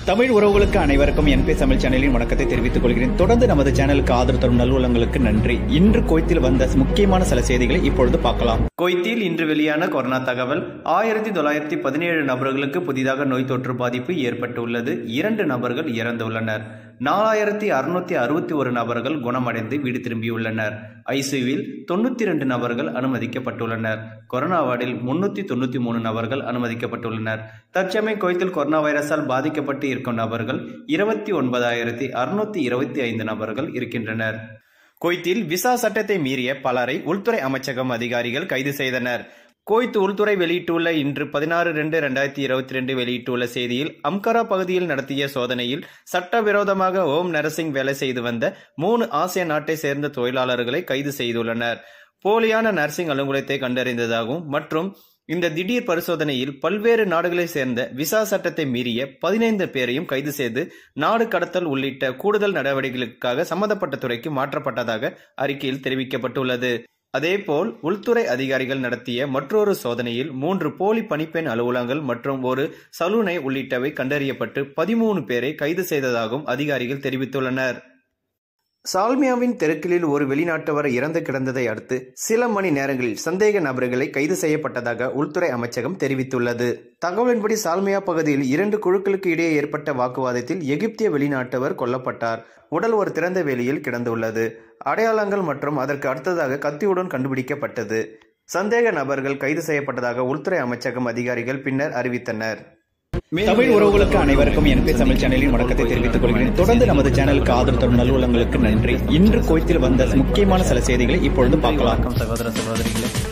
தமிழ் உறவுகளுக்கு அனைவருக்கும் என்பி தமிழ் சேனலின் வணக்கத்தை தெரிவித்துக் கொள்கிறேன் தொடர்ந்து நமது சேனலுக்கு ஆதரவு தரும் நல்லுள்ளங்களுக்கு நன்றி இன்று கோயத்தில் வந்த முக்கியமான சில செய்திகளை இப்பொழுது பார்க்கலாம் குவைத்தில் இன்று வெளியான கொரோனா தகவல் ஆயிரத்தி தொள்ளாயிரத்தி பதினேழு நபர்களுக்கு புதிதாக நோய் தொற்று பாதிப்பு ஏற்பட்டுள்ளது இரண்டு நபர்கள் இறந்துள்ளனர் நாலாயிரத்தி அறுநூத்தி அறுபத்தி ஒரு நபர்கள் குணமடைந்து வீடு திரும்பியுள்ளனர் ஐசியூவில் தொண்ணூத்தி ரெண்டு நபர்கள் அனுமதிக்கப்பட்டுள்ளனர் கொரோனா வார்டில் முன்னூத்தி தொண்ணூத்தி மூணு நபர்கள் அனுமதிக்கப்பட்டுள்ளனர் தற்சமயம் குவைத்தில் கொரோனா வைரஸால் பாதிக்கப்பட்டு இருக்கும் நபர்கள் இருபத்தி ஒன்பதாயிரத்தி அறுநூத்தி இருபத்தி ஐந்து நபர்கள் இருக்கின்றனர் குவைத்தில் விசா சட்டத்தை மீறிய பலரை உள்துறை அமைச்சகம் அதிகாரிகள் கைது செய்தனர் குவைத் உள்துறை வெளியிட்டுள்ள இன்று பதினாறு ரெண்டு ரெண்டாயிரத்தி இருபத்தி ரெண்டு வெளியிட்டுள்ள செய்தியில் அம்கரா பகுதியில் நடத்திய சோதனையில் சட்டவிரோதமாக ஓம் நரசிங் வேலை செய்து வந்த மூணு ஆசிய நாட்டை சேர்ந்த தொழிலாளர்களை கைது செய்துள்ளனர் போலியான நர்சிங் அலுவலகத்தை கண்டறிந்ததாகவும் மற்றும் இந்த திடீர் பரிசோதனையில் பல்வேறு நாடுகளை சேர்ந்த விசா சட்டத்தை மீறிய பதினைந்து பேரையும் கைது செய்து நாடு கடத்தல் உள்ளிட்ட கூடுதல் நடவடிக்கைகளுக்காக சம்பந்தப்பட்ட துறைக்கு மாற்றப்பட்டதாக அறிக்கையில் தெரிவிக்கப்பட்டுள்ளது அதேபோல் உள்துறை அதிகாரிகள் நடத்திய மற்றொரு சோதனையில் மூன்று போலி பணிப்பெண் அலுவலகங்கள் மற்றும் ஒரு சலூனை உள்ளிட்டவை கண்டறியப்பட்டு பதிமூணு பேரை கைது செய்ததாகவும் அதிகாரிகள் தெரிவித்துள்ளனர் சால்மியாவின் தெருக்களில் ஒரு வெளிநாட்டவர் இறந்து கிடந்ததை அடுத்து சில மணி நேரங்களில் சந்தேக நபர்களை கைது செய்யப்பட்டதாக உள்துறை அமைச்சகம் தெரிவித்துள்ளது தகவலின்படி சால்மியா பகுதியில் இரண்டு குழுக்களுக்கு இடையே ஏற்பட்ட வாக்குவாதத்தில் எகிப்திய வெளிநாட்டவர் கொல்லப்பட்டார் உடல் ஒரு திறந்த வெளியில் கிடந்துள்ளது அடையாளங்கள் மற்றும் அதற்கு அடுத்ததாக கத்தியுடன் கண்டுபிடிக்கப்பட்டது சந்தேக நபர்கள் கைது செய்யப்பட்டதாக உள்துறை அமைச்சகம் அதிகாரிகள் பின்னர் அறிவித்தனர் தமிழ் உறவுகளுக்கு அனைவருக்கும் என்பி தமிழ் சேனலின் வணக்கத்தை தெரிவித்துக் கொள்கிறேன் தொடர்ந்து நமது சேனலுக்கு ஆதரவு தரும் நல்லுள்ளங்களுக்கு நன்றி இன்று கோயத்தில் வந்த முக்கியமான சில செய்திகளை இப்பொழுது பார்க்கலாம் சகோதர சகோதரிகளே